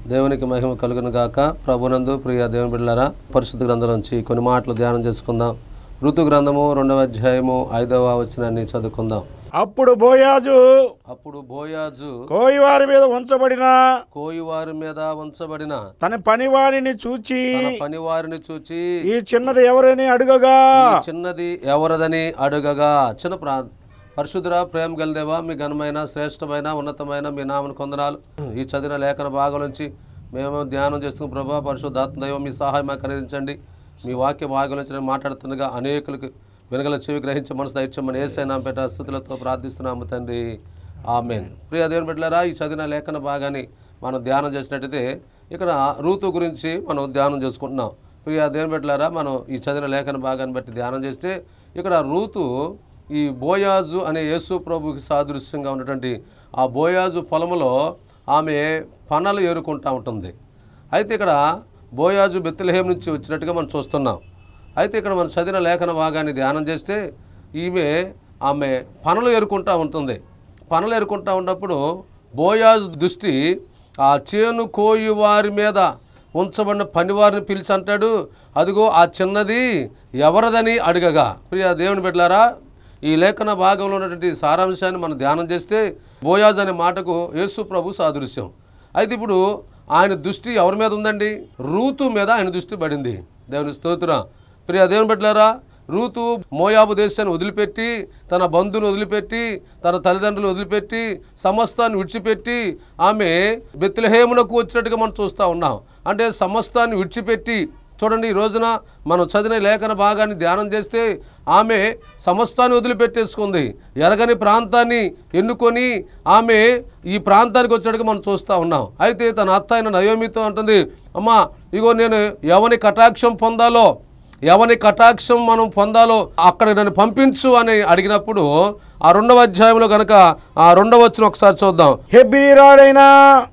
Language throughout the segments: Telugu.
దేవునికి మహిమ కలుగును గాక ప్రభునందు ప్రియ దేవుని బిడ్డలారా పరిశుద్ధ గ్రంథం నుంచి కొన్ని మాటలు ధ్యానం చేసుకుందాం ఋతు గ్రంథము రెండవ అధ్యాయము ఐదవ వచనాన్ని చదువుకుందాం అప్పుడు బోయాజు అప్పుడు బోయాజు కోయివారి మీద ఉంచబడిన కోయివారి మీద ఉంచబడిన తన పనివారిని చూచి తన పనివారిని చూచి ఈ చిన్నది ఎవరని అడుగగా ఈ చిన్నది ఎవరదని అడుగగా చిన్న ప్రా పరిశుద్ధుర ప్రేమ గలదేవా మీ ఘనమైన శ్రేష్టమైన ఉన్నతమైన మీ నామను కొందనాలు ఈ చదివిన లేఖన భాగం నుంచి మేము ధ్యానం చేస్తున్న ప్రభా పరిశుద్ధాత్మ దైవం మీ సహాయం మాకు అనుగ్రహించండి మీ వాక్య భాగం నుంచి నేను మాట్లాడుతుండగా అనేకులకు వెనుగల చెవి గ్రహించే మనసు దయచమని ఏసైనా పేట స్థుతులతో ప్రార్థిస్తున్నాము తండ్రి ఆమెన్ ప్రియ దేవుని బిడ్డలారా ఈ చదివిన లేఖన భాగాన్ని మనం ధ్యానం చేసినట్టయితే ఇక్కడ రూతు గురించి మనం ధ్యానం చేసుకుంటున్నాం ప్రియ దేవుని బిడ్డలారా మనం ఈ చదివిన లేఖన భాగాన్ని బట్టి ధ్యానం చేస్తే ఇక్కడ రూతు ఈ బోయాజు అనే యేసు ప్రభుకి సాదృశ్యంగా ఉన్నటువంటి ఆ బోయాజు పొలములో ఆమె పనలు ఏరుకుంటా ఉంటుంది అయితే ఇక్కడ బోయాజు బెత్తలహేం నుంచి వచ్చినట్టుగా మనం చూస్తున్నాం అయితే ఇక్కడ మనం చదివిన లేఖన భాగాన్ని ధ్యానం చేస్తే ఈమె ఆమె పనలు ఏరుకుంటా ఉంటుంది పనలు ఏరుకుంటా ఉన్నప్పుడు బోయాజు దృష్టి ఆ చేను కోయి వారి మీద ఉంచబడిన పనివారిని పిలిచి అంటాడు అదిగో ఆ చిన్నది ఎవరదని అడగగా ప్రియ దేవుని బిడ్డలారా ఈ లేఖన భాగంలో ఉన్నటువంటి సారాంశాన్ని మనం ధ్యానం చేస్తే బోయాజ్ అనే మాటకు యేసు ప్రభు సాదృశ్యం అయితే ఇప్పుడు ఆయన దృష్టి ఎవరి మీద ఉందండి రూతు మీద ఆయన దృష్టి పడింది దేవుని స్తోత్ర ప్రియ దేవుని బిడ్డలారా రూతు మోయాబు దేశాన్ని వదిలిపెట్టి తన బంధువును వదిలిపెట్టి తన తల్లిదండ్రులు వదిలిపెట్టి సమస్తాన్ని విడిచిపెట్టి ఆమె బెత్లహేమునకు వచ్చినట్టుగా మనం చూస్తూ ఉన్నాం అంటే సమస్తాన్ని విడిచిపెట్టి చూడండి ఈ రోజున మనం చదివిన లేఖన భాగాన్ని ధ్యానం చేస్తే ఆమె సమస్తాన్ని వదిలిపెట్టేసుకుంది ఎరగని ప్రాంతాన్ని ఎన్నుకొని ఆమె ఈ ప్రాంతానికి వచ్చినట్టుగా మనం చూస్తూ ఉన్నాం అయితే తన అత్త అయిన నయోమితో అంటుంది అమ్మా ఇగో నేను ఎవని కటాక్షం పొందాలో ఎవని కటాక్షం మనం పొందాలో అక్కడ నన్ను పంపించు అని అడిగినప్పుడు ఆ రెండవ అధ్యాయంలో కనుక ఆ రెండవ వచ్చిన ఒకసారి చూద్దాం హెబ్రీరాడైన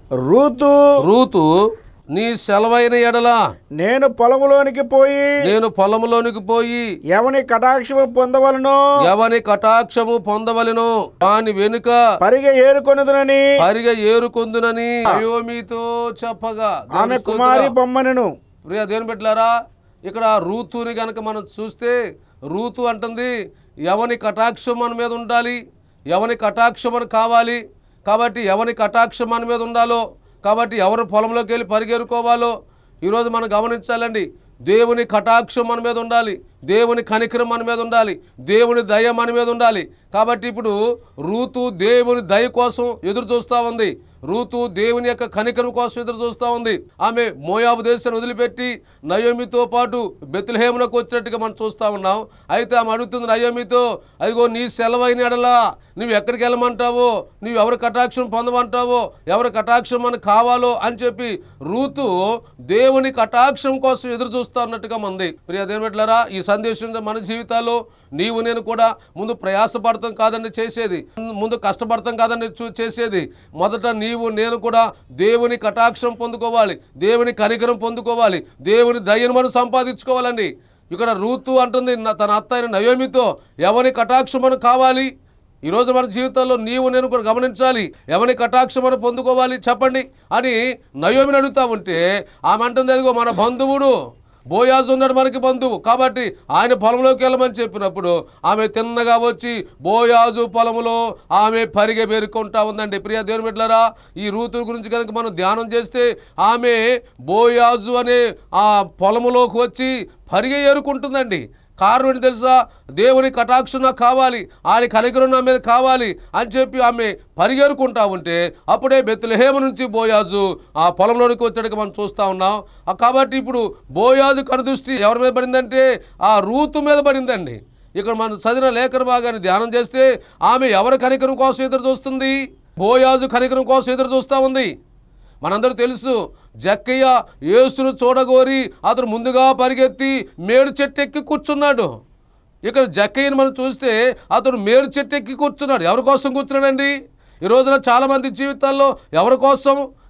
రూతు రూతు నీ సెలవైన ఎడల నేను పొలములోనికి పోయి నేను పొలంలోనికి పోయి ఎవని కటాక్షము పొందవలను ఎవని కటాక్షము పొందవలెను వాని వెనుక పరిగ ఏరుకొనుదునని పరిగ ఏరుకొందునని అయోమితో చెప్పగా ఆమె దేవుని కుమారి స్తోత్రం. బొమ్మనెను ప్రియ దేవుని బిడ్డలారా ఇక్కడ రూతుని కనుక మనం చూస్తే రూతు అంటుంది ఎవని కటాక్షం మన మీద ఉండాలి ఎవని కటాక్షం మనకు కావాలి కాబట్టి ఎవని కటాక్షం మన మీద ఉండాలో కాబట్టి ఎవరు పొలంలోకి వెళ్ళి పరిగెరుకోవాలో ఈరోజు మనం గమనించాలండి దేవుని కటాక్షం మన మీద ఉండాలి దేవుని కనికరం మన మీద ఉండాలి దేవుని దయ మన మీద ఉండాలి కాబట్టి ఇప్పుడు రూతు దేవుని దయ కోసం ఎదురు చూస్తూ ఉంది రూతు దేవుని యొక్క కనికరం కోసం ఎదురు చూస్తూ ఉంది ఆమె మోయాబు దేశాన్ని వదిలిపెట్టి నయోమితో పాటు బెత్లహేమునకు వచ్చినట్టుగా మనం చూస్తూ ఉన్నాం అయితే ఆమె అడుగుతుంది నయోమితో అదిగో నీ సెలవైన ఎడలా నువ్వు ఎక్కడికి వెళ్ళమంటావో నువ్వు ఎవరి కటాక్షం పొందమంటావో ఎవరి కటాక్షం మనకు కావాలో అని చెప్పి రూతు దేవుని కటాక్షం కోసం ఎదురు చూస్తూ ఉన్నట్టుగా మంది ప్రియ దేవుట్లరా ఈ సందేశం మన జీవితాల్లో నీవు నేను కూడా ముందు ప్రయాసపడతాం కాదండి చేసేది ముందు కష్టపడతాం కాదండి చూ- చేసేది మొదట నీవు నేను కూడా దేవుని కటాక్షం పొందుకోవాలి దేవుని కనికరం పొందుకోవాలి దేవుని దయను మనం సంపాదించుకోవాలండి ఇక్కడ రూతు అంటుంది నా- తన అత్త అయిన నయోమితో ఎవరి కటాక్షం మనకు కావాలి ఈరోజు మన జీవితంలో నీవు నేను కూడా గమనించాలి ఎవరి కటాక్షం మనం పొందుకోవాలి చెప్పండి అని నయోమిని అడుగుతా ఉంటే ఆమె అంటుంది అదిగో మన బంధువుడు బోయాజు ఉన్నాడు మనకి బంధువు కాబట్టి ఆయన పొలంలోకి వెళ్ళమని చెప్పినప్పుడు ఆమె తిన్నగా వచ్చి బోయాజు పొలములో ఆమె పరిగె పేరుకుంటా ఉందండి ప్రియ దేవుని బిడ్డలారా ఈ రూతు గురించి కనుక మనం ధ్యానం చేస్తే ఆమె బోయాజు అనే ఆ పొలములోకి వచ్చి పరిగె ఏరుకుంటుందండి కారణం ఏంటి తెలుసా దేవుని కటాక్షం నాకు కావాలి ఆయన కనికరం నా మీద కావాలి అని చెప్పి ఆమె పరిగెరుకుంటా ఉంటే అప్పుడే బెత్తులహేమ నుంచి బోయాజు ఆ పొలంలోనికి వచ్చాడుగా మనం చూస్తూ ఉన్నాం ఆ కాబట్టి ఇప్పుడు బోయాజు కనుదృష్టి ఎవరి మీద పడిందంటే ఆ రూతు మీద పడిందండి ఇక్కడ మనం చదివిన లేఖన భాగాన్ని ధ్యానం చేస్తే ఆమె ఎవరి కనికరం కోసం ఎదురు చూస్తుంది బోయాజు కనికరం కోసం ఎదురు చూస్తూ ఉంది మనందరూ తెలుసు జక్కయ్య యేసును చూడగోరి అతను ముందుగా పరిగెత్తి మేడు చెట్టు ఎక్కి కూర్చున్నాడు ఇక్కడ జక్కయ్యను మనం చూస్తే అతను మేడు చెట్టు ఎక్కి కూర్చున్నాడు ఎవరి కోసం కూర్చున్నాడండి ఈ రోజున చాలామంది జీవితాల్లో ఎవరి కోసం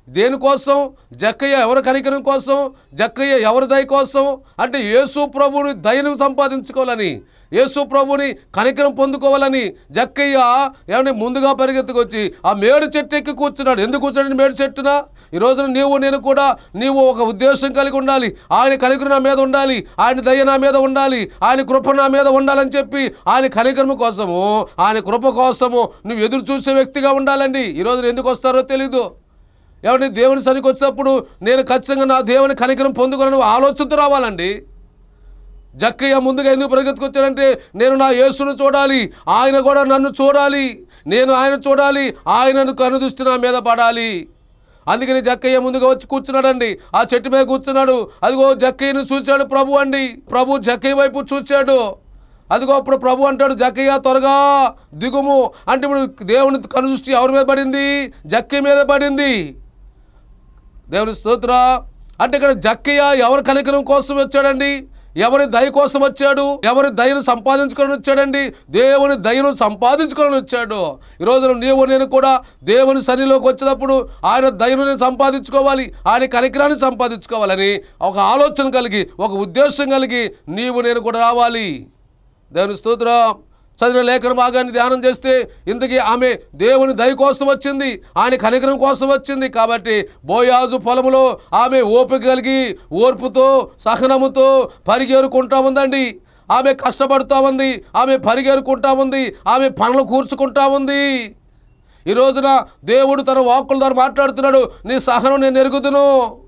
దేనికోసం జక్కయ్య ఎవరి కనికరం కోసం జక్కయ్య ఎవరి దయ కోసం అంటే యేసు ప్రభుని దయను సంపాదించుకోవాలని యేసు ప్రభుని కనికరం పొందుకోవాలని జక్కయ్య ఏమంటే ముందుగా పరిగెత్తుకొచ్చి ఆ మేడు చెట్టు ఎక్కి కూర్చున్నాడు ఎందుకు కూర్చున్నాడు మేడు చెట్టున ఈ రోజున నీవు నేను కూడా నీవు ఒక ఉద్దేశం కలిగి ఉండాలి ఆయన కనికరం నా మీద ఉండాలి ఆయన దయ నా మీద ఉండాలి ఆయన కృప నా మీద ఉండాలని చెప్పి ఆయన కనికరం కోసము ఆయన కృప కోసము నువ్వు ఎదురు చూసే వ్యక్తిగా ఉండాలండి ఈ రోజున ఎందుకు వస్తారో తెలీదు ఏమంటే దేవుని సరికి వచ్చినప్పుడు నేను ఖచ్చితంగా నా దేవుని కనికరం పొందుకోవాలని ఆలోచనతో రావాలండి జక్కయ్య ముందుగా ఎందుకు పరిగెత్తుకొచ్చారంటే నేను నా యేసును చూడాలి ఆయన కూడా నన్ను చూడాలి నేను ఆయన చూడాలి ఆయనను కనుదృష్టి నా మీద పడాలి అందుకని జక్కయ్య ముందుగా వచ్చి కూర్చున్నాడండి ఆ చెట్టు మీద కూర్చున్నాడు అదిగో జక్కయ్యను చూశాడు ప్రభు అండి ప్రభు జక్కయ్య వైపు చూశాడు అదిగో అప్పుడు ప్రభు అంటాడు జక్కయ్య త్వరగా దిగుము అంటే ఇప్పుడు దేవుని కనుదృష్టి ఎవరి మీద పడింది జక్కయ్య మీద పడింది దేవుని స్తోత్ర అంటే ఇక్కడ జక్కయ్య ఎవరి కనికరం కోసం వచ్చాడండి ఎవరి దయ కోసం వచ్చాడు ఎవరి దయను సంపాదించుకొని వచ్చాడండి దేవుని దయను సంపాదించుకొని వచ్చాడు ఈరోజు నీవు నేను కూడా దేవుని సన్నిలోకి వచ్చినప్పుడు ఆయన దయను నేను సంపాదించుకోవాలి ఆయన కనికరాన్ని సంపాదించుకోవాలని ఒక ఆలోచన కలిగి ఒక ఉద్దేశం కలిగి నీవు నేను కూడా రావాలి దేవుని స్తోత్రం చదివిన లేఖన భాగాన్ని ధ్యానం చేస్తే ఇంతకీ ఆమె దేవుని దయ కోసం వచ్చింది ఆయన కనికరం కోసం వచ్చింది కాబట్టి బోయాజు పొలములో ఆమె ఓపిక కలిగి ఓర్పుతో సహనముతో పరిగేరుకుంటా ఉందండి ఆమె కష్టపడుతూ ఉంది ఆమె పరిగెరుకుంటా ఉంది ఆమె పనులు కూర్చుకుంటా ఉంది ఈ రోజున దేవుడు తన వాక్కుల ద్వారా మాట్లాడుతున్నాడు నీ సహనం నేను ఎరుగుదును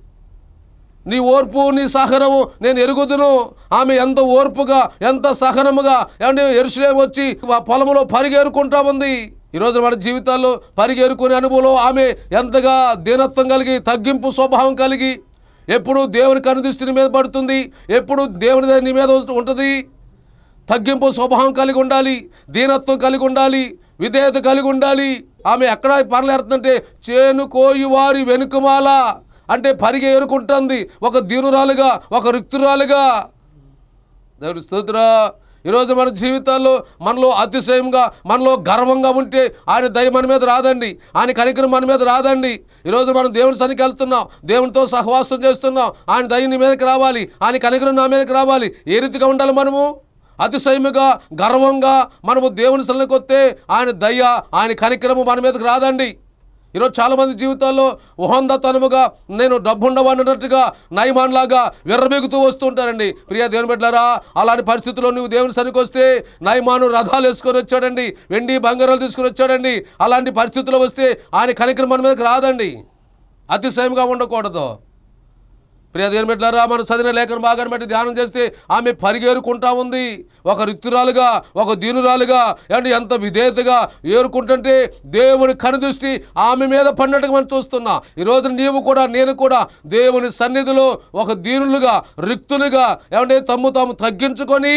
నీ ఓర్పు నీ సహనము నేను ఎరుగుదును ఆమె ఎంత ఓర్పుగా ఎంత సహనముగా ఏమంటే ఎరుసలేం వచ్చి ఆ పొలంలో పరిగేరుకుంటా ఉంది ఈరోజు మన జీవితాల్లో పరిగేరుకునే అనుభవంలో ఆమె ఎంతగా దీనత్వం కలిగి తగ్గింపు స్వభావం కలిగి ఎప్పుడు దేవుని కనుదృష్టిని మీద పడుతుంది ఎప్పుడు దేవుని దయ నీ మీద ఉంటుంది తగ్గింపు స్వభావం కలిగి ఉండాలి దీనత్వం కలిగి ఉండాలి విధేయత కలిగి ఉండాలి ఆమె ఎక్కడ పరలేరుతుందంటే చేను కోయి వారి వెనుకమాల అంటే పరిగె ఏరుకుంటుంది ఒక దీనురాలుగా ఒక రిక్తురాలుగా దేవుడి స్తోత్ర ఈరోజు మన జీవితాల్లో మనలో అతిశయంగా మనలో గర్వంగా ఉంటే ఆయన దయ మన మీద రాదండి ఆయన కనికరం మన మీద రాదండి ఈరోజు మనం దేవుని సనికి వెళ్తున్నాం దేవునితో సహవాసం చేస్తున్నాం ఆయన దయ నీ మీదకి రావాలి ఆయన కనికరం నా మీదకి రావాలి ఏ రీతిగా ఉండాలి మనము అతిశయముగా గర్వంగా మనము దేవుని సన్నిధికి వస్తే ఆయన దయ ఆయన కనికరము మన మీదకి రాదండి ఈరోజు చాలామంది జీవితాల్లో ఉహందతనముగా నేను డబ్బుండవన్నట్టుగా నయమాన్లాగా విర్రబెగుతూ వస్తూ ఉంటారండి ప్రియ దేవుని బిడ్డలారా అలాంటి పరిస్థితుల్లో నువ్వు దేవుని సరికి వస్తే నయమాను రథాలు వేసుకొని వచ్చాడండి వెండి బంగారాలు తీసుకొని వచ్చాడండి అలాంటి పరిస్థితుల్లో వస్తే ఆయన కనికరం మన మీదకి రాదండి అతిశయంగా ఉండకూడదు ప్రియ దేవుని బిడ్డలారా మనం చదివిన లేఖన భాగాన్ని బట్టి ధ్యానం చేస్తే ఆమె పరిగేరుకుంటా ఉంది ఒక రిక్తురాలుగా ఒక దీనురాలుగా అంటే ఎంత విధేయతగా ఏరుకుంటుంటే దేవుని కనుదృష్టి ఆమె మీద పడినట్టుగా మనం చూస్తున్నా ఈరోజు నీవు కూడా నేను కూడా దేవుని సన్నిధిలో ఒక దీనులుగా రిక్తులుగా ఏమంటే తమ్ము తాము తగ్గించుకొని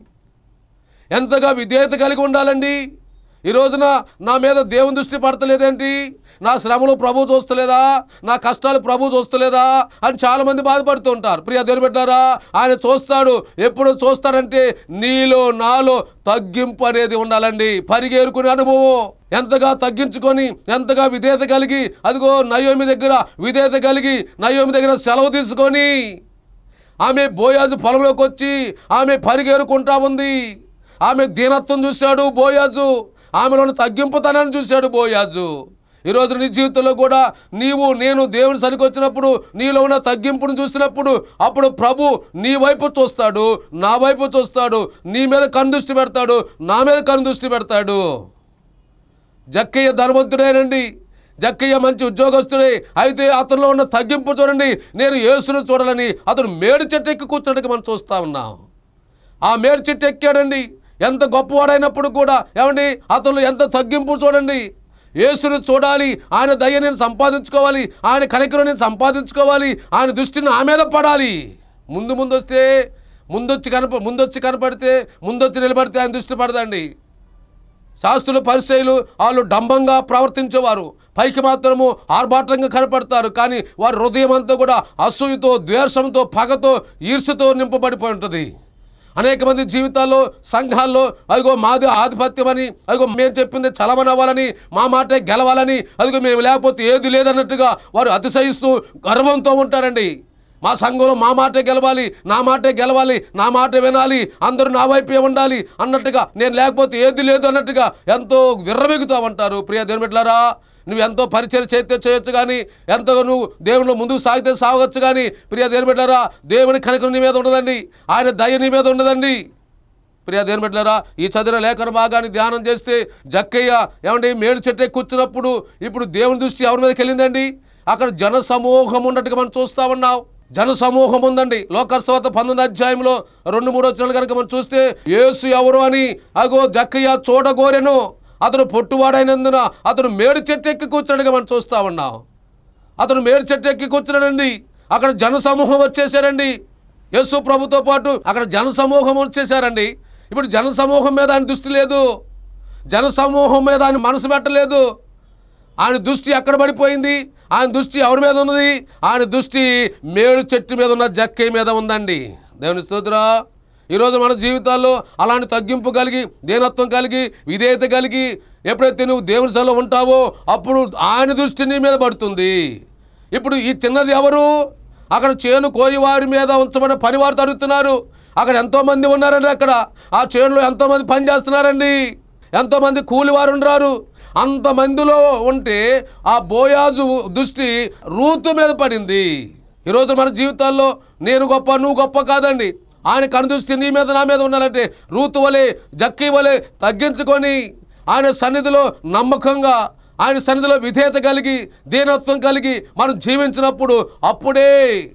ఎంతగా విధేయత కలిగి ఉండాలండి ఈ రోజున నా మీద దేవుని దృష్టి పడతలేదేంటి నా శ్రమలు ప్రభు చూస్తలేదా నా కష్టాలు ప్రభు చూస్తలేదా అని చాలామంది బాధపడుతూ ఉంటారు ప్రియ దేవుని పెట్టారా ఆయన చూస్తాడు ఎప్పుడు చూస్తాడంటే నీలో నాలో తగ్గింపు అనేది ఉండాలండి పరిగేరుకునే అనుభవం ఎంతగా తగ్గించుకొని ఎంతగా విధేయత కలిగి అదిగో నయోమి దగ్గర విధేయత కలిగి నయోమి దగ్గర సెలవు తీసుకొని ఆమె బోయాజు పొలంలోకి వచ్చి ఆమె పరిగేరుకుంటా ఉంది ఆమె దీనత్వం చూశాడు బోయాజు ఆమెలోని తగ్గింపుతనాన్ని చూశాడు బోయాజు ఈరోజు నీ జీవితంలో కూడా నీవు నేను దేవుని సరికి వచ్చినప్పుడు నీలో ఉన్న తగ్గింపును చూసినప్పుడు అప్పుడు ప్రభు నీ వైపు చూస్తాడు నా వైపు చూస్తాడు నీ మీద కనుదృష్టి పెడతాడు నా మీద కనుదృష్టి పెడతాడు జక్కయ్య ధనవంతుడేనండి జక్కయ్య మంచి ఉద్యోగస్తుడే అయితే అతనిలో ఉన్న తగ్గింపు చూడండి నేను యేసును చూడాలని అతను మేడు చెట్టు ఎక్కి కూర్చోడానికి మనం చూస్తా ఉన్నాం ఆ మేడు చెట్టు ఎక్కాడండి ఎంత గొప్పవాడైనప్పుడు కూడా ఏమండి అతను ఎంత తగ్గింపు చూడండి యేసును చూడాలి ఆయన దయ నేను సంపాదించుకోవాలి ఆయన కనికరం నేను సంపాదించుకోవాలి ఆయన దృష్టిని ఆ మీద పడాలి ముందు ముందు వస్తే ముందొచ్చి కనప ముందొచ్చి కనపడితే ముందొచ్చి నిలబడితే ఆయన దృష్టి పడదండి శాస్త్రులు పరిచయులు వాళ్ళు డంబంగా ప్రవర్తించేవారు పైకి మాత్రము ఆర్భాటంగా కనపడతారు కానీ వారి హృదయం అంతా కూడా అసూయతో ద్వేషంతో పగతో ఈర్ష్యతో నింపబడిపోయి ఉంటుంది అనేక మంది జీవితాల్లో సంఘాల్లో అదిగో మాది ఆధిపత్యం అని అదిగో మేము చెప్పింది చలమనవ్వాలని మా మాటే గెలవాలని అదిగో మేము లేకపోతే ఏది లేదన్నట్టుగా వారు అతిశయిస్తూ గర్వంతో ఉంటారండి మా సంఘంలో మా మాటే గెలవాలి నా మాటే గెలవాలి నా మాట వినాలి అందరూ నా వైపే ఉండాలి అన్నట్టుగా నేను లేకపోతే ఏది లేదు అన్నట్టుగా ఎంతో విర్రవెగుతూ ఉంటారు ప్రియ దేవుని బిడ్డలారా నువ్వు ఎంతో పరిచయం చేస్తే చేయొచ్చు కానీ ఎంతో నువ్వు దేవునిలో ముందుకు సాగితే సాగొచ్చు కానీ ప్రియ దేవుని బిడ్డలారా దేవుని కనుక నీ మీద ఉండదండి ఆయన దయ నీ మీద ఉండదండి ప్రియ దేవుని బిడ్డలారా ఈ చదివిన లేఖన భాగాన్ని ధ్యానం చేస్తే జక్కయ్య ఏమండి మేడు చెట్టు కూర్చున్నప్పుడు ఇప్పుడు దేవుని దృష్టి ఎవరి మీదకి వెళ్ళిందండి అక్కడ జన సమూహం ఉన్నట్టుగా మనం చూస్తా ఉన్నాం జన సమూహం ఉందండి లోకర్సవత పంతొమ్మిది అధ్యాయంలో రెండు మూడు వచ్చిన కనుక మనం చూస్తే యేసు ఎవరు అని అగో జక్కయ్య చూడగోరెను అతను పొట్టువాడైనందున అతను మేడు చెట్టు ఎక్కి కూర్చున్నట్టుగా మనం చూస్తా ఉన్నాం అతను మేడు చెట్టు ఎక్కి కూర్చున్నాడండి అక్కడ జన సమూహం వచ్చేసారండి యేసు ప్రభుతో పాటు అక్కడ జన సమూహం వచ్చేసారండి ఇప్పుడు జన సమూహం మీద ఆయన దృష్టి లేదు జన సమూహం మీద ఆయన మనసు పెట్టలేదు ఆయన దృష్టి ఎక్కడ పడిపోయింది ఆయన దృష్టి ఎవరి మీద ఉన్నది ఆయన దృష్టి మేడు చెట్టు మీద ఉన్న జక్కే మీద ఉందండి దేవుని స్తోత్ర ఈరోజు మన జీవితాల్లో అలాంటి తగ్గింపు కలిగి దీనత్వం కలిగి విధేయత కలిగి ఎప్పుడైతే నువ్వు దేవుని సలో ఉంటావో అప్పుడు ఆయన దృష్టి నీ మీద పడుతుంది ఇప్పుడు ఈ చిన్నది ఎవరు అక్కడ చేను కోయివారి మీద ఉంచమని పనివారు తరుగుతున్నారు అక్కడ ఎంతోమంది ఉన్నారండి అక్కడ ఆ చేనులో ఎంతోమంది పని చేస్తున్నారండి ఎంతోమంది కూలివారు ఉన్నారు అంతమందిలో ఉంటే ఆ బోయాజు దృష్టి రూతు మీద పడింది ఈరోజు మన జీవితాల్లో నేను గొప్ప నువ్వు గొప్ప కాదండి ఆయన కనుదృష్టి నీ మీద నా మీద ఉండాలంటే రూతు వలె జక్కి వలె తగ్గించుకొని ఆయన సన్నిధిలో నమ్మకంగా ఆయన సన్నిధిలో విధేయత కలిగి దీనత్వం కలిగి మనం జీవించినప్పుడు అప్పుడే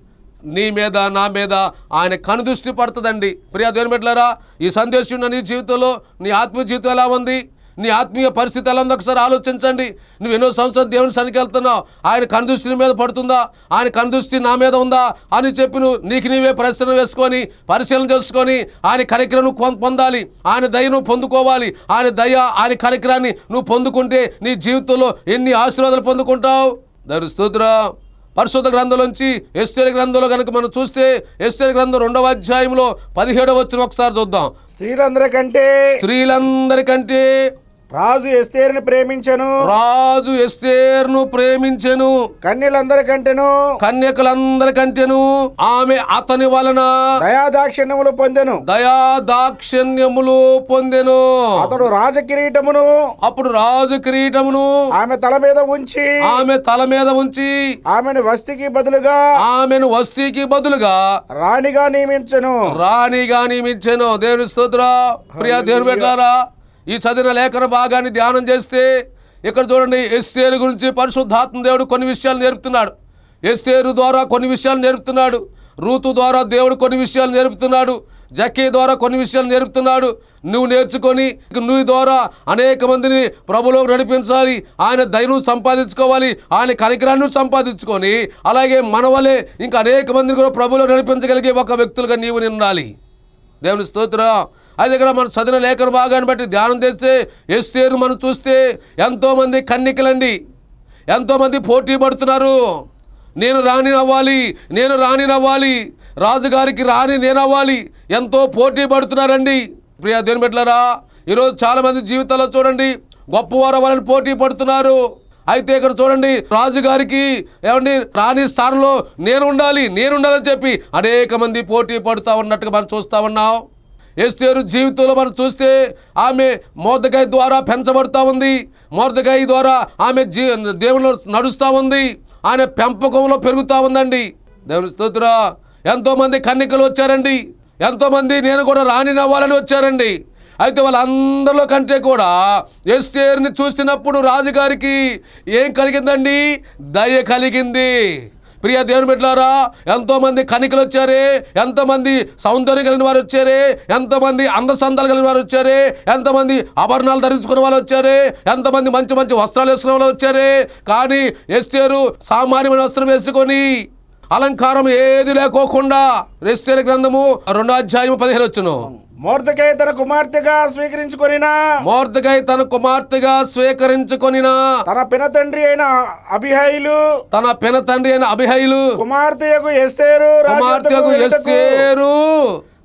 నీ మీద నా మీద ఆయన కనుదృష్టి పడుతుందండి ప్రియా దేవుని బిడ్డలారా ఈ సందేశం ఉన్న నీ జీవితంలో నీ ఆత్మీయ జీవితం ఎలా ఉంది నీ ఆత్మీయ పరిస్థితి ఎలా ఉందో ఒకసారి ఆలోచించండి నువ్వు ఎన్నో సంవత్సరాలు దేవుని సనికి వెళ్తున్నావు ఆయన కనుదృష్టి నీ మీద పడుతుందా ఆయన కనుదృష్టి నా మీద ఉందా అని చెప్పి నువ్వు నీకు నీవే ప్రశ్న వేసుకొని పరిశీలన చేసుకొని ఆయన కరిక్రమం నువ్వు పొం- పొందాలి ఆయన దయ నువ్వు పొందుకోవాలి ఆయన దయ ఆయన కరిక్రాన్ని నువ్వు పొందుకుంటే నీ జీవితంలో ఎన్ని ఆశీర్వాదాలు పొందుకుంటావు దాని స్తోత్రం పరిశుద్ధ గ్రంథంలోంచి ఎస్టేర్ గ్రంథంలో కనుక మనం చూస్తే ఎస్టేర్ గ్రంథం రెండవ అధ్యాయంలో పదిహేడవ వచ్చిన ఒకసారి చూద్దాం స్త్రీలందరికంటే స్త్రీలందరికంటే రాజు ఎస్తేరుని ప్రేమించను రాజు ఎస్తేర్ను ప్రేమించెను కన్యలందరికంటేను కన్యకలందరికంటేను ఆమె అతని వలన దయాదాక్షిణ్యములు పొందెను దయా దాక్షిణ్యములు పొందెను అతడు రాజకిరీటమును అప్పుడు రాజు కిరీటమును ఆమె తల మీద ఉంచి ఆమె తల మీద ఉంచి ఆమెను వస్తికి బదులుగా ఆమెను వస్తీకి బదులుగా రాణిగా నియమించను రాణిగా నియమించెను దేవుని స్తోత్ర ప్రియ దేవుని పెట్టారా ఈ చదివిన లేఖన భాగాన్ని ధ్యానం చేస్తే ఇక్కడ చూడండి ఎస్తేరు గురించి పరిశుద్ధాత్మ దేవుడు కొన్ని విషయాలు నేర్పుతున్నాడు ఎస్తేరు ద్వారా కొన్ని విషయాలు నేర్పుతున్నాడు రూతు ద్వారా దేవుడు కొన్ని విషయాలు నేర్పుతున్నాడు జక్కీ ద్వారా కొన్ని విషయాలు నేర్పుతున్నాడు నువ్వు నేర్చుకొని నువ్వు ద్వారా అనేక మందిని ప్రభులో నడిపించాలి ఆయన దయను సంపాదించుకోవాలి ఆయన కనికరాన్ని సంపాదించుకొని అలాగే మన వలె ఇంకా అనేక మందిని కూడా ప్రభులో నడిపించగలిగే ఒక వ్యక్తులుగా నీవు నిండాలి దేవుని స్తోత్రం అది ఇక్కడ మనం చదివిన లేఖన భాగాన్ని బట్టి ధ్యానం చేస్తే ఎస్తేరు మనం చూస్తే ఎంతోమంది కన్నికలండి ఎంతోమంది పోటీ పడుతున్నారు నేను రాణి అవ్వాలి నేను రాణి అవ్వాలి రాజుగారికి రాణి నేను అవ్వాలి ఎంతో పోటీ పడుతున్నారండి ప్రియ దేవుని బిడ్డలారా ఈరోజు చాలామంది జీవితాల్లో చూడండి గొప్పవారు అవ్వాలని పోటీ పడుతున్నారు అయితే ఇక్కడ చూడండి రాజుగారికి ఏమండి రాణి స్థానంలో నేను ఉండాలి నేను ఉండాలని చెప్పి అనేక మంది పోటీ పడుతూ ఉన్నట్టుగా మనం చూస్తూ ఉన్నాం ఎస్తేరు జీవితంలో మనం చూస్తే ఆమె మోర్దకాయ ద్వారా పెంచబడుతూ ఉంది మోర్దకాయ ద్వారా ఆమె జీ దేవుళ్ళు నడుస్తూ ఉంది ఆయన పెంపకంలో పెరుగుతూ ఉందండి దేవుని స్తోత్ర ఎంతోమంది కన్నికలు వచ్చారండి ఎంతోమంది నేను కూడా రాణి నవ్వాలని వచ్చారండి అయితే వాళ్ళందరిలో కంటే కూడా ఎస్తేరుని చూసినప్పుడు రాజుగారికి ఏం కలిగిందండి దయ కలిగింది ప్రియ దేవుని బిడ్డలారా ఎంతోమంది కనికలు వచ్చారే ఎంతోమంది సౌందర్యం కలిగిన వారు వచ్చారే ఎంతోమంది అందసందాలు కలిగిన వారు వచ్చారే ఎంతమంది ఆభరణాలు ధరించుకున్న వాళ్ళు వచ్చారే ఎంతమంది మంచి మంచి వస్త్రాలు వేసుకున్న వాళ్ళు వచ్చారే కానీ ఎస్తేరు సామాన్యమైన వస్త్రం వేసుకొని అలంకారం ఏది లేకోకుండా ఎస్తేరు గ్రంథము రెండో అధ్యాయం పదిహేను వచ్చును మోర్దకై తన కుమార్తెగా స్వీకరించుకొనినా మోర్దకై తన కుమార్తెగా స్వీకరించుకొనిన తన పినతండ్రి అయిన అభిహైలు తన పెన తండ్రి అయిన అభిహైలు కుమార్తెయకు ఎస్తేరు కుమార్తెకు రాజవద్దకు వెళ్ళుటకు ఎస్తేరు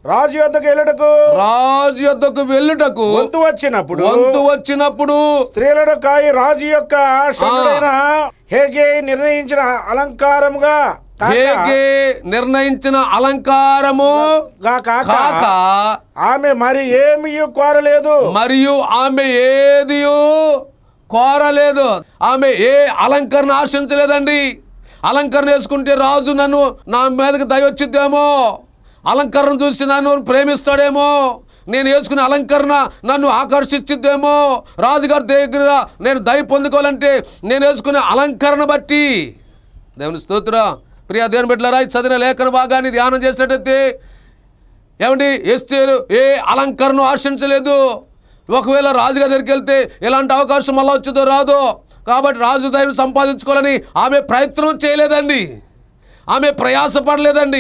రాజు యొద్దకు వెళ్ళుటకు రాజు యొద్దకు వెళ్ళుటకు వంతు వచ్చినప్పుడు వంతు వచ్చినప్పుడు స్త్రీలను కాయి రాజు యొక్క షండుడైన హేగే నిర్ణయించిన అలంకారముగా కాక- హేగే నిర్ణయించిన అలంకారము గా కాక కాక ఆమె మరి ఏమీ కోరలేదు మరియు ఆమె ఏది కోరలేదు ఆమె ఏ అలంకరణ ఆశించలేదండి అలంకరణ వేసుకుంటే రాజు నన్ను నా మీదకి దయ వచ్చిద్దేమో అలంకరణ చూసి నన్ను ప్రేమిస్తాడేమో నేను వేసుకునే అలంకరణ నన్ను ఆకర్షించిద్దేమో రాజుగారి దగ్గర నేను దయ పొందుకోవాలంటే నేను వేసుకునే అలంకరణ బట్టి దేవుని స్తోత్ర ప్రియా దేవుని బిడ్డలారా ఈ చదివిన లేఖన భాగాన్ని ధ్యానం చేసినట్టయితే ఏమండి ఎస్తేరు ఏ అలంకరణ ఆశించలేదు ఒకవేళ రాజుగారి దగ్గరికి వెళ్తే ఎలాంటి అవకాశం మళ్ళీ వచ్చేదో రాదో కాబట్టి రాజు దయను సంపాదించుకోవాలని ఆమె ప్రయత్నం చేయలేదండి ఆమె ప్రయాసపడలేదండి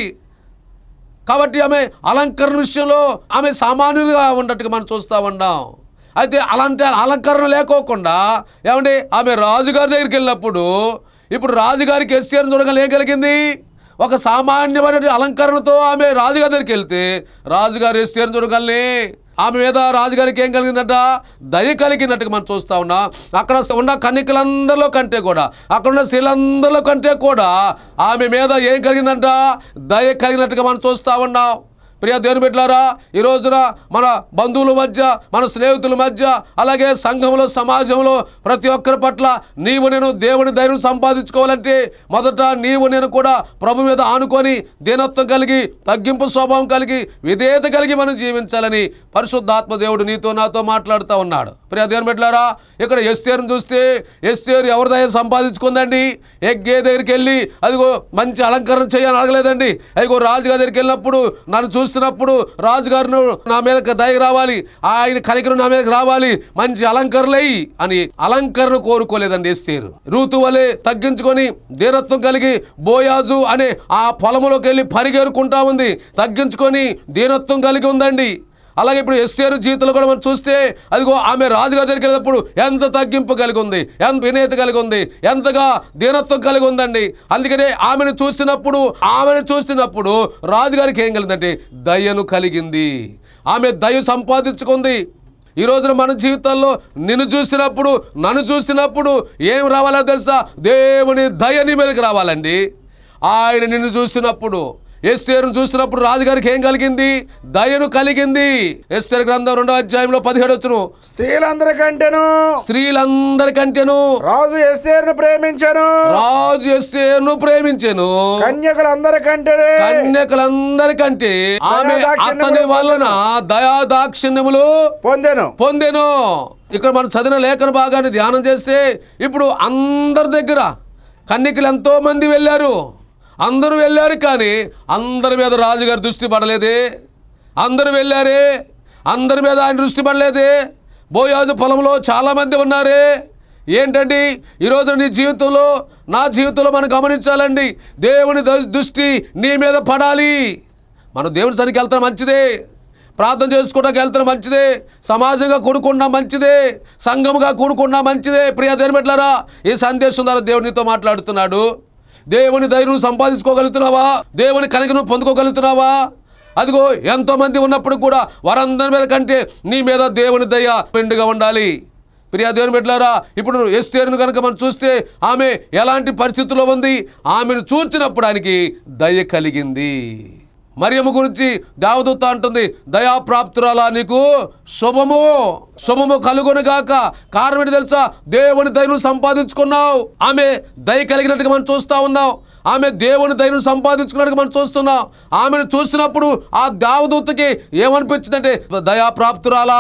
కాబట్టి ఆమె అలంకరణ విషయంలో ఆమె సామాన్యులుగా ఉన్నట్టుగా మనం చూస్తూ ఉన్నాం అయితే అలాంటి అలంకరణ లేకోకుండా ఏమండి ఆమె రాజుగారి దగ్గరికి వెళ్ళినప్పుడు ఇప్పుడు రాజుగారికి ఎస్సీఆర్ చూడగల ఏం కలిగింది ఒక సామాన్యమైన అలంకరణతో ఆమె రాజుగారి దగ్గరికి వెళ్తే రాజుగారు ఎస్సీఆర్ చూడగలని ఆమె మీద రాజుగారికి ఏం కలిగిందంట దయ కలిగినట్టుగా మనం చూస్తా ఉన్నాం అక్కడ ఉన్న కన్నికలందరిలో కంటే కూడా అక్కడ ఉన్న స్త్రీలందరిలో కంటే కూడా ఆమె మీద ఏం కలిగిందంట దయ కలిగినట్టుగా మనం చూస్తా ఉన్నాం ప్రియ దేవుని బిడ్డలారా ఈ రోజున మన బంధువుల మధ్య మన స్నేహితుల మధ్య అలాగే సంఘంలో సమాజంలో ప్రతి ఒక్కరి పట్ల నీవు నేను దేవుని ధైర్యం సంపాదించుకోవాలంటే మొదట నీవు నేను కూడా ప్రభు మీద ఆనుకొని దీనత్వం కలిగి తగ్గింపు స్వభావం కలిగి విధేయత కలిగి మనం జీవించాలని పరిశుద్ధాత్మ దేవుడు నీతో నాతో మాట్లాడుతూ ఉన్నాడు ప్రియ దేవుని బిడ్డలారా ఇక్కడ ఎస్తేరుని చూస్తే ఎస్తేరు ఎవరి దగ్గర సంపాదించుకుందండి ఎగ్గే దగ్గరికి వెళ్ళి అదిగో మంచి అలంకరణ చేయాలని అడగలేదండి అదిగో రాజుగారి దగ్గరికి వెళ్ళినప్పుడు నన్ను చూసినప్పుడు రాజుగారు నా మీద దయ రావాలి ఆయన కనికరం నా మీదకి రావాలి మంచి అలంకరణలయ్యి అని అలంకరణ కోరుకోలేదండి ఎస్తేరు రూతు వలె తగ్గించుకొని దీనత్వం కలిగి బోయాజు అనే ఆ పొలములోకి వెళ్ళి పరిగెరుకుంటా ఉంది తగ్గించుకొని దీనత్వం కలిగి ఉందండి అలాగే ఇప్పుడు ఎస్ఆర్ జీవితంలో కూడా మనం చూస్తే అదిగో ఆమె రాజుగారి దగ్గరికి వెళ్ళినప్పుడు ఎంత తగ్గింపు కలిగి ఉంది ఎంత వినేత కలిగి ఉంది ఎంతగా దీనత్వం కలిగి ఉందండి అందుకనే ఆమెను చూసినప్పుడు ఆమెను చూసినప్పుడు రాజుగారికి ఏం కలిగిందంటే దయను కలిగింది ఆమె దయ సంపాదించుకుంది ఈ రోజున మన జీవితాల్లో నిన్ను చూసినప్పుడు నన్ను చూసినప్పుడు ఏం రావాలో తెలుసా దేవుని దయ నీ మీదకి రావాలండి ఆయన నిన్ను చూసినప్పుడు ఎస్సేరును చూసినప్పుడు రాజుగారికి ఏం కలిగింది దయను కలిగింది ఎస్సేరు గ్రంథం రెండో అధ్యాయంలో పదిహేడు వచ్చును స్త్రీలందరికంటేను స్త్రీలందరికంటేను రాజు ఎస్తేరును ప్రేమించను రాజు ఎస్సేరును ప్రేమించెను కన్యకలందరికంటే కన్యకలందరికంటే ఆమె అతని వలన దయాదాక్షిణ్యములు పొందెను పొందెను ఇక్కడ మనం చదివిన లేఖన భాగాన్ని ధ్యానం చేస్తే ఇప్పుడు అందరి దగ్గర కన్నికలు ఎంతో మంది వెళ్ళారు అందరూ వెళ్ళారు కానీ అందరి మీద రాజుగారి దృష్టి పడలేదే అందరూ వెళ్ళారే అందరి మీద ఆయన దృష్టి పడలేదే బోయాజు పొలంలో చాలామంది ఉన్నారే ఏంటండి ఈరోజు నీ జీవితంలో నా జీవితంలో మనం గమనించాలండి దేవుని ద- దృష్టి నీ మీద పడాలి మనం దేవుని సరికి వెళ్తాం మంచిదే ప్రార్థన చేసుకోవడానికి వెళ్తాం మంచిదే సమాజంగా కూడుకున్నా మంచిదే సంఘముగా కూడుకున్నా మంచిదే ప్రియ దేవుని బిడ్డలారా ఈ సందేశం ద్వారా దేవుడు నీతో మాట్లాడుతున్నాడు దేవుని ధైర్యం సంపాదించుకోగలుగుతున్నావా దేవుని కలిగి నువ్వు పొందుకోగలుగుతున్నావా అదిగో ఎంతో మంది ఉన్నప్పుడు కూడా వారందరి మీద కంటే నీ మీద దేవుని దయ మెండుగా ఉండాలి ప్రియా దేవుని బిడ్డలారా ఇప్పుడు ఎస్తేరును కనుక మనం చూస్తే ఆమె ఎలాంటి పరిస్థితుల్లో ఉంది ఆమెను చూచినప్పుడు ఆయనకి దయ కలిగింది మరియమ్మ గురించి దేవదూత అంటుంది దయాప్రాప్తురాలా నీకు శుభము శుభము కలుగునుగాక కారణం ఏంటి తెలుసా దేవుని దయను సంపాదించుకున్నావు ఆమె దయ కలిగినట్టుగా మనం చూస్తా ఉన్నాం ఆమె దేవుని దయను సంపాదించుకున్నట్టుగా మనం చూస్తున్నాం ఆమెను చూసినప్పుడు ఆ దేవదూతకి ఏమనిపించిందంటే దయాప్రాప్తురాలా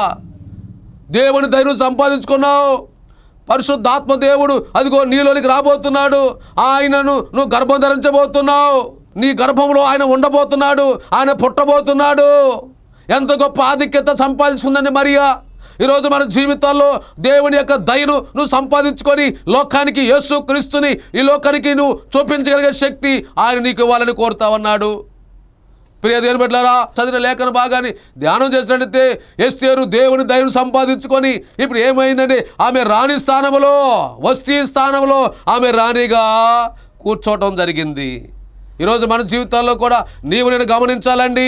దేవుని ధైర్యం సంపాదించుకున్నావు పరిశుద్ధాత్మ దేవుడు అదిగో నీలోనికి రాబోతున్నాడు ఆయనను నువ్వు గర్భం ధరించబోతున్నావు నీ గర్భంలో ఆయన ఉండబోతున్నాడు ఆయన పుట్టబోతున్నాడు ఎంత గొప్ప ఆధిక్యత సంపాదించుకుందండి మరియా ఈరోజు మన జీవితాల్లో దేవుని యొక్క దయను నువ్వు సంపాదించుకొని లోకానికి యేసు క్రీస్తుని ఈ లోకానికి నువ్వు చూపించగలిగే శక్తి ఆయన నీకు ఇవ్వాలని కోరుతా ఉన్నాడు ప్రియ దేవుని బిడ్డలారా చదివిన లేఖన భాగాన్ని ధ్యానం చేసినట్టయితే ఎస్తేరు దేవుని దయను సంపాదించుకొని ఇప్పుడు ఏమైందండి ఆమె రాణి స్థానంలో వస్తీ స్థానంలో ఆమె రాణిగా కూర్చోవటం జరిగింది ఈరోజు మన జీవితాల్లో కూడా నీవు నేను గమనించాలండి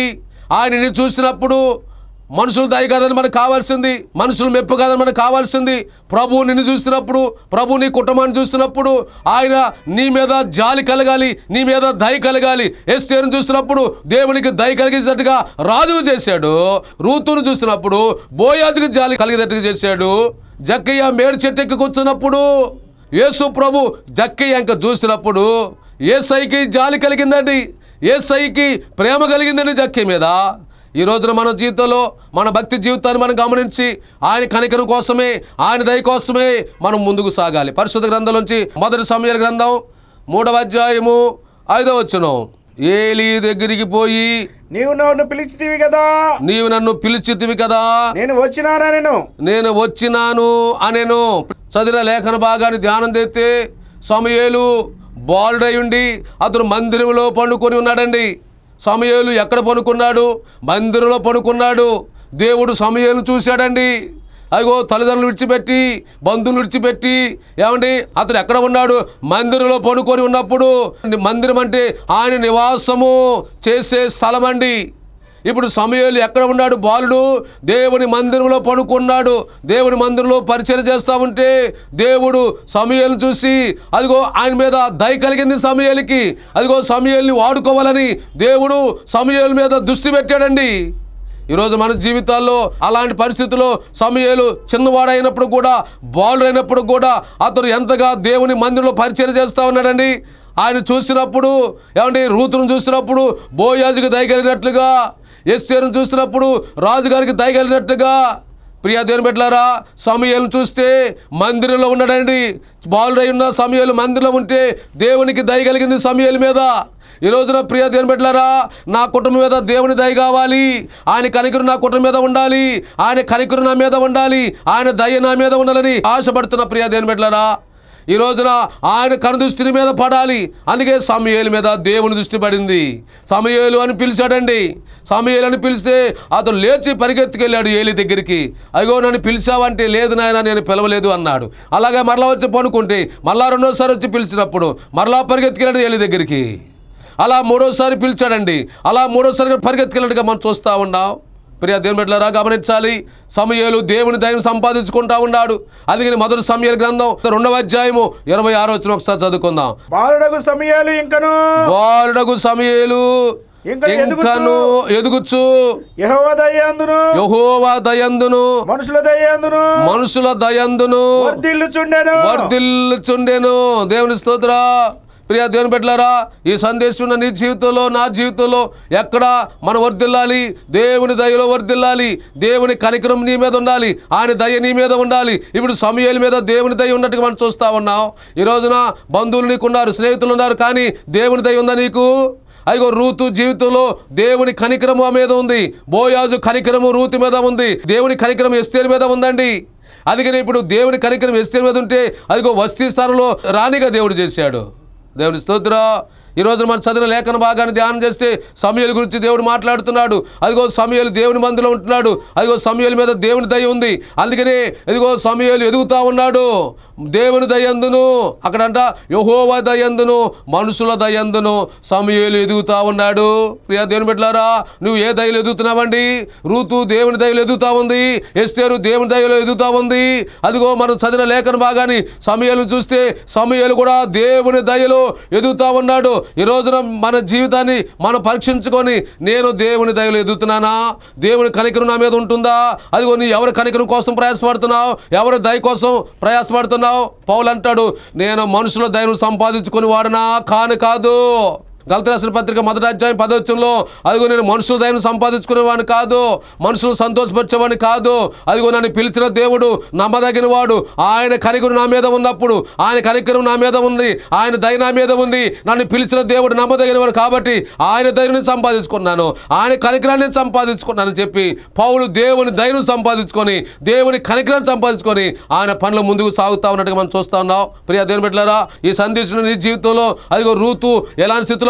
ఆయన నిన్ను చూసినప్పుడు మనుషులు దయ కాదని మనకు కావాల్సింది మనుషులు మెప్పు కాదని మనకు కావాల్సింది ప్రభు నిన్ను చూసినప్పుడు ప్రభు నీ కుటుంబాన్ని చూసినప్పుడు ఆయన నీ మీద జాలి కలగాలి నీ మీద దయ కలగాలి ఎస్టేను చూసినప్పుడు దేవునికి దయ కలిగేటట్టుగా రాజును చేశాడు రూతును చూసినప్పుడు బోయాజుకు జాలి కలిగేటట్టుగా చేశాడు జక్కయ్య మేడు చెట్టు ఎక్కి కూర్చున్నప్పుడు యేసు ప్రభు జక్కయ్య ఇంక చూసినప్పుడు ఏసైకి జాలి కలిగిందండి ఏసైకి ప్రేమ కలిగిందండి జక్కయ్య మీద ఈ రోజున మన జీవితంలో మన భక్తి జీవితాన్ని మనం గమనించి ఆయన కనికరం కోసమే ఆయన దయ కోసమే మనం ముందుకు సాగాలి పరిశుద్ధ గ్రంథం నుంచి మొదటి సమయాల గ్రంథం మూడవ అధ్యాయము ఐదవ వచనం ఏలి దగ్గరికి పోయి నీవు నన్ను పిలిచితివి కదా నీవు నన్ను పిలిచితివి కదా నేను వచ్చినానా నేను నేను వచ్చినాను అనేను చదివిన లేఖన భాగాన్ని ధ్యానం చేస్తే సమయేలు బాలుడై ఉండి అతను మందిరంలో పండుకొని ఉన్నాడండి సమయేలు ఎక్కడ పనుకున్నాడు మందిరంలో పనుకున్నాడు దేవుడు సమయేలు చూశాడండి అదిగో తల్లిదండ్రులు విడిచిపెట్టి బంధువులు విడిచిపెట్టి ఏమండి అతను ఎక్కడ ఉన్నాడు మందిరంలో పడుకొని ఉన్నప్పుడు మందిరం అంటే ఆయన నివాసము చేసే స్థలం అండి ఇప్పుడు సమయాలు ఎక్కడ ఉన్నాడు బాలుడు దేవుని మందిరంలో పడుకున్నాడు దేవుని మందిరంలో పరిచయం చేస్తూ ఉంటే దేవుడు సమయాలను చూసి అదిగో ఆయన మీద దయ కలిగింది సమయాలకి అదిగో సమయాల్ని వాడుకోవాలని దేవుడు సమయాల మీద దృష్టి పెట్టాడండి ఈరోజు మన జీవితాల్లో అలాంటి పరిస్థితుల్లో సమయాలు చిన్నవాడైనప్పుడు కూడా బాలుడు అయినప్పుడు కూడా అతను ఎంతగా దేవుని మందిరంలో పరిచయం చేస్తూ ఉన్నాడండి ఆయన చూసినప్పుడు ఏమండి రూతును చూసినప్పుడు బోయాజుకి దయగలిగినట్లుగా ఎస్సేరును చూసినప్పుడు రాజుగారికి దయగలిగినట్లుగా ప్రియా దేవుని బిడ్డలారా సమయాలను చూస్తే మందిరంలో ఉన్నాడండి బాలుడై ఉన్న సమయాలు మందిరంలో ఉంటే దేవునికి దయ కలిగింది సమయాల మీద ఈ రోజున ప్రియ దేవుని బిడ్డలారా నా కుటుంబం మీద దేవుని దయ కావాలి ఆయన కనికరు నా కుటుంబం మీద ఉండాలి ఆయన కనికరు నా మీద ఉండాలి ఆయన దయ నా మీద ఉండాలని ఆశపడుతున్న ప్రియ దేవుని బిడ్డలారా ఈ రోజున ఆయన కనుదృష్టిని మీద పడాలి అందుకే సమయేలు మీద దేవుని దృష్టి పడింది సమయేలు అని పిలిచాడండి సమయేలు అని పిలిస్తే అతను లేచి పరిగెత్తుకెళ్ళాడు ఏలి దగ్గరికి అయ్యో నన్ను పిలిచావంటే లేదు నాయన నేను పిలవలేదు అన్నాడు అలాగే మరలా వచ్చి పనుకుంటే మరలా రెండోసారి వచ్చి పిలిచినప్పుడు మరలా పరిగెత్తుకెళ్ళాడు ఏలి దగ్గరికి అలా మూడోసారి పిలిచాడండి అలా మూడోసారి పరిగెత్తుకెళ్ళినట్టుగా మనం చూస్తూ ఉన్నాం ప్రియ దేవుని బిడ్డలారా గమనించాలి సమయాలు దేవుని దయను సంపాదించుకుంటా ఉన్నాడు అందుకని మొదటి సమయాల గ్రంథం రెండవ అధ్యాయము ఇరవై ఆరో వచ్చిన ఒకసారి చదువుకుందాం బాలుడకు సమయాలు ఇంకను బాలుడగు సమయలు ఇంకా ఇంకను ఎదుగుచు యహోవ దయ్యందును యహోవా దయందును మనుషుల దయ్యందును మనుషుల దయందును వర్ధిల్లుచుండెను వర్ధిల్లుచుండెను దేవుని స్తోత్ర ప్రియ దేవుని బిడ్డలారా ఈ సందేశం ఉన్న నీ జీవితంలో నా జీవితంలో ఎక్కడ మనం వర్ధిల్లాలి దేవుని దయలో వర్ధిల్లాలి దేవుని కనికరం నీ మీద ఉండాలి ఆయన దయ నీ మీద ఉండాలి ఇప్పుడు సమయాల మీద దేవుని దయ ఉన్నట్టుగా మనం చూస్తా ఉన్నాం ఈ రోజున బంధువులు నీకు ఉన్నారు స్నేహితులు ఉన్నారు కానీ దేవుని దయ ఉందా నీకు అదిగో రూతు జీవితంలో దేవుని కనికరము ఆ మీద ఉంది బోయాజు కనికరము రూతు మీద ఉంది దేవుని కనికరం ఎస్తేరు మీద ఉందండి అందుకని ఇప్పుడు దేవుని కనికరం ఎస్తేరు మీద ఉంటే అదిగో వస్తీ స్థానంలో రాణిగా దేవుడు చేశాడు దేవుని స్తోత్ర ఈ రోజు మనం చదివిన లేఖన భాగాన్ని ధ్యానం చేస్తే సమయాల గురించి దేవుడు మాట్లాడుతున్నాడు అదిగో సమయాలు దేవుని మందులో ఉంటున్నాడు అదిగో సమయాల మీద దేవుని దయ ఉంది అందుకనే ఇదిగో సమయాలు ఎదుగుతా ఉన్నాడు దేవుని దయందును అక్కడంట యహోవ దయందును మనుషుల దయందును సమయాలు ఎదుగుతా ఉన్నాడు ప్రియ దేవుని బిడ్డలారా నువ్వు ఏ దయలు ఎదుగుతున్నావండి రూతు దేవుని దయలు ఎదుగుతా ఉంది ఎస్తేరు దేవుని దయలో ఎదుగుతా ఉంది అదిగో మనం చదివిన లేఖన భాగాన్ని సమయాలు చూస్తే సమయాలు కూడా దేవుని దయలో ఎదుగుతా ఉన్నాడు ఈ రోజున మన జీవితాన్ని మనం పరీక్షించుకొని నేను దేవుని దయలో ఎదుగుతున్నానా దేవుని కనికరం నా మీద ఉంటుందా అదిగో నీ ఎవరి కనికరం కోసం ప్రయాసపడుతున్నావు ఎవరి దయ కోసం ప్రయాసపడుతున్నావు పౌలు అంటాడు నేను మనుషుల దయను సంపాదించుకొని వాడనా కాను కాదు గలతరాసిన పత్రిక మొదటి అధ్యాయం పదవచనంలో అదిగో నేను మనుషుల దయను సంపాదించుకునేవాడిని కాదు మనుషులు సంతోషపరిచేవాడిని కాదు అదిగో నన్ను పిలిచిన దేవుడు నమ్మదగిన వాడు ఆయన కనికరు నా మీద ఉన్నప్పుడు ఆయన కనికరం నా మీద ఉంది ఆయన దయ నా మీద ఉంది నన్ను పిలిచిన దేవుడు నమ్మదగిన వాడు కాబట్టి ఆయన దయని సంపాదించుకున్నాను ఆయన కనికరాన్ని సంపాదించుకున్నాను చెప్పి పౌలు దేవుని దయను సంపాదించుకొని దేవుని కనికరాన్ని సంపాదించుకొని ఆయన పనులు ముందుకు సాగుతా ఉన్నట్టుగా మనం చూస్తా ఉన్నాం ప్రియ దేవుని బిడ్డలారా ఈ సందేశం నీ జీవితంలో అదిగో రూతు ఎలాంటి స్థితిలో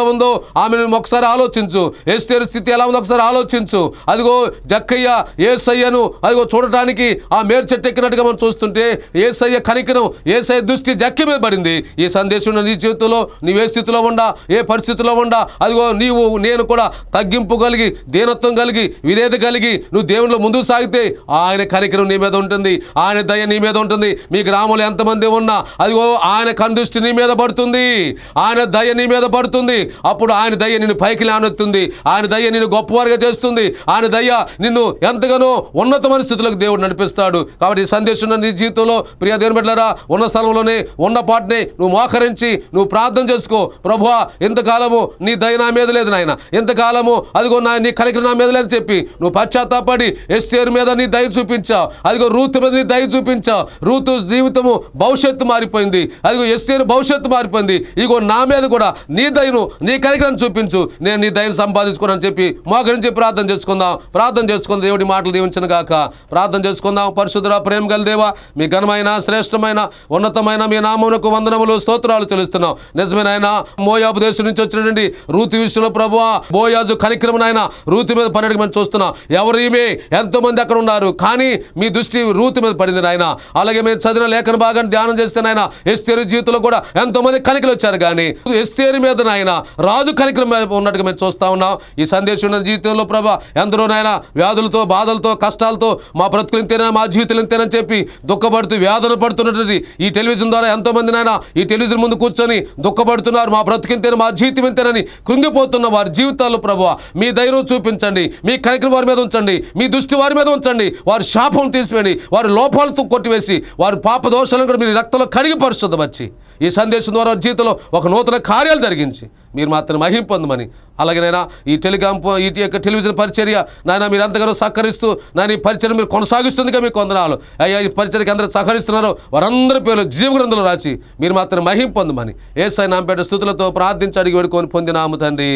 ఉందో ఆమెను ఒకసారి ఆలోచించు ఎస్తేరు స్థితి ఎలా ఉందో ఒకసారి ఆలోచించు అదిగో జక్కయ్య ఏసయ్యను అదిగో చూడటానికి ఆ మేరు చెట్టు ఎక్కినట్టుగా మనం చూస్తుంటే ఏసయ్య కనికరం ఏసయ్య దృష్టి జక్కి మీద పడింది ఈ సందేశం నీ జీవితంలో నీవు ఏ స్థితిలో ఉండా ఏ పరిస్థితిలో ఉండా అదిగో నీవు నేను కూడా తగ్గింపు కలిగి దీనత్వం కలిగి విధేయత కలిగి నువ్వు దేవునిలో ముందుకు సాగితే ఆయన కనికరం నీ మీద ఉంటుంది ఆయన దయ నీ మీద ఉంటుంది మీ గ్రామంలో ఎంతమంది ఉన్నా అదిగో ఆయన కందృష్టి నీ మీద పడుతుంది ఆయన దయ నీ మీద పడుతుంది అప్పుడు ఆయన దయ నిన్ను పైకి లేనెత్తుంది ఆయన దయ నిన్ను గొప్పవారిగా చేస్తుంది ఆయన దయ నిన్ను ఎంతగానో ఉన్నతమైన స్థితిలోకి దేవుడు నడిపిస్తాడు కాబట్టి ఈ సందేశం నీ జీవితంలో ప్రియ దేవుని బిడ్డలారా ఉన్న స్థలంలోనే ఉన్న పాటనే నువ్వు మోకరించి నువ్వు ప్రార్థన చేసుకో ప్రభువా ఇంతకాలము నీ దయ నా మీద లేదు నాయన ఇంతకాలము అదిగో నా నీ కలిగి నా మీద లేదని చెప్పి నువ్వు పశ్చాత్తాపడి ఎస్తేరు మీద నీ దయ చూపించావు అదిగో రూతు మీద నీ దయ చూపించావు రూతు జీవితము భవిష్యత్తు మారిపోయింది అదిగో ఎస్తేరు భవిష్యత్తు మారిపోయింది ఇగో నా మీద కూడా నీ దయను నీ కలిగిన చూపించు నేను నీ దయను సంపాదించుకున్నాను చెప్పి మోకరించి ప్రార్థన చేసుకుందాం ప్రార్థన చేసుకుందాం దేవుడి మాటలు దీవించను గాక ప్రార్థన చేసుకుందాం పరిశుద్ధ ప్రేమ గల దేవా మీ ఘనమైన శ్రేష్టమైన ఉన్నతమైన మీ నామమునకు వందనములు స్తోత్రాలు చెల్లిస్తున్నాం నిజమైన ఆయన మోయాబు దేశం నుంచి వచ్చినటువంటి రూతి విషయంలో ప్రభువా బోయాజు కనిక్రమం ఆయన రూతి మీద పన్నెండు మనం చూస్తున్నాం ఎవరు ఈమె ఎంతో మంది అక్కడ ఉన్నారు కానీ మీ దృష్టి రూతి మీద పడింది నాయన అలాగే మేము చదివిన లేఖన భాగాన్ని ధ్యానం చేస్తే నాయన ఎస్తేరు జీవితంలో కూడా ఎంతో మంది కనికలు వచ్చారు కానీ ఎస్తేరు మీద నాయన రాజు కనికరం మీద ఉన్నట్టుగా మేము చూస్తా ఉన్నాం ఈ సందేశం ఉన్న జీవితంలో ప్రభా ఎందరో నాయన వ్యాధులతో బాధలతో కష్టాలతో మా బ్రతుకులు ఇంతేనా మా జీవితాలు ఇంతేనని చెప్పి దుఃఖపడుతూ వేదన పడుతున్నటువంటి ఈ టెలివిజన్ ద్వారా ఎంతో మంది నాయన ఈ టెలివిజన్ ముందు కూర్చొని దుఃఖపడుతున్నారు మా బ్రతుకు ఇంతేనా మా జీవితం ఇంతేనని కృంగిపోతున్న వారి జీవితాల్లో ప్రభు మీ ధైర్యం చూపించండి మీ కనికరం వారి మీద ఉంచండి మీ దృష్టి వారి మీద ఉంచండి వారి శాపం తీసివేయండి వారి లోపాలతో కొట్టివేసి వారి పాప దోషాలను కూడా మీరు రక్తంలో కడిగి పరిశుద్ధపరిచి ఈ సందేశం ద్వారా వారి జీవితంలో ఒక నూతన కార్యాలు జరిగించి మీరు మాత్రం మహిం పొందమని అలాగేనైనా ఈ టెలికాం ప- ఈ యొక్క టెలివిజన్ పరిచర్య నాయన మీరు ఎంతగానో సహకరిస్తూ నాయన ఈ పరిచయం మీరు కొనసాగిస్తుందిగా మీకు వందనాలు అయ్యా ఈ పరిచయకి అందరూ సహకరిస్తున్నారో వారందరి పేర్లు జీవగ్రంథంలో రాసి మీరు మాత్రం మహిం పొందమని ఏసై నాంపేట స్థుతులతో ప్రార్థించి అడిగి వేడుకొని పొందినాము తండ్రి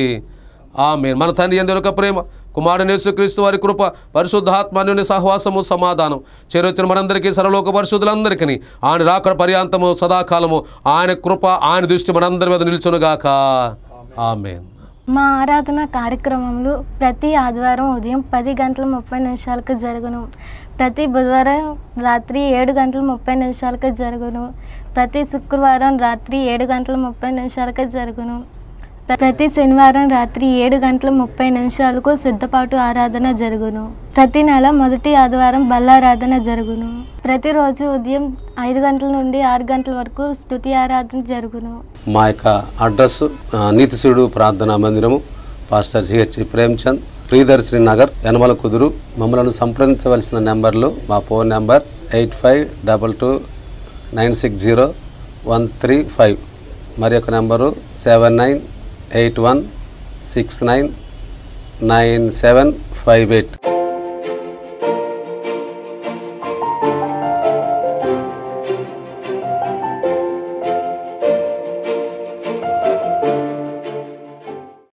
ఆమె మన తండ్రి ఎందు ఒక ప్రేమ కుమారుని యేసుక్రీస్తు వారి కృప పరిశుద్ధాత్మాన్యుని సహవాసము సమాధానం చేరొచ్చిన మనందరికీ సర్వలోక పరిశుద్ధులందరికీ ఆయన రాకడ పర్యాంతము సదాకాలము ఆయన కృప ఆయన దృష్టి మనందరి మీద నిల్చునుగాక ఆమెన్ మా ఆరాధన కార్యక్రమంలో ప్రతి ఆదివారం ఉదయం పది గంటల ముప్పై నిమిషాలకు జరుగును ప్రతి బుధవారం రాత్రి ఏడు గంటల ముప్పై నిమిషాలకు జరుగును ప్రతి శుక్రవారం రాత్రి ఏడు గంటల ముప్పై నిమిషాలకు జరుగును ప్రతి శనివారం రాత్రి ఏడు గంటల ముప్పై నిమిషాలకు సిద్ధపాటు ఆరాధన జరుగును ప్రతి నెల మొదటి ఆదివారం బల్లారాధన జరుగును ప్రతిరోజు ఉదయం ఐదు గంటల నుండి ఆరు గంటల వరకు స్తుతి ఆరాధన జరుగును మా యొక్క అడ్రస్ ఆ, నీతిశివుడు ప్రార్థనా మందిరము pastor CH Premchand Priyadarshini Nagar Yanamalakuduru మమ్మల్ని సంప్రదించవలసిన నెంబర్లు మా phone number eight five double two nine six zero one three five మరి యొక్క number seven nine eight one six nine nine seven five eight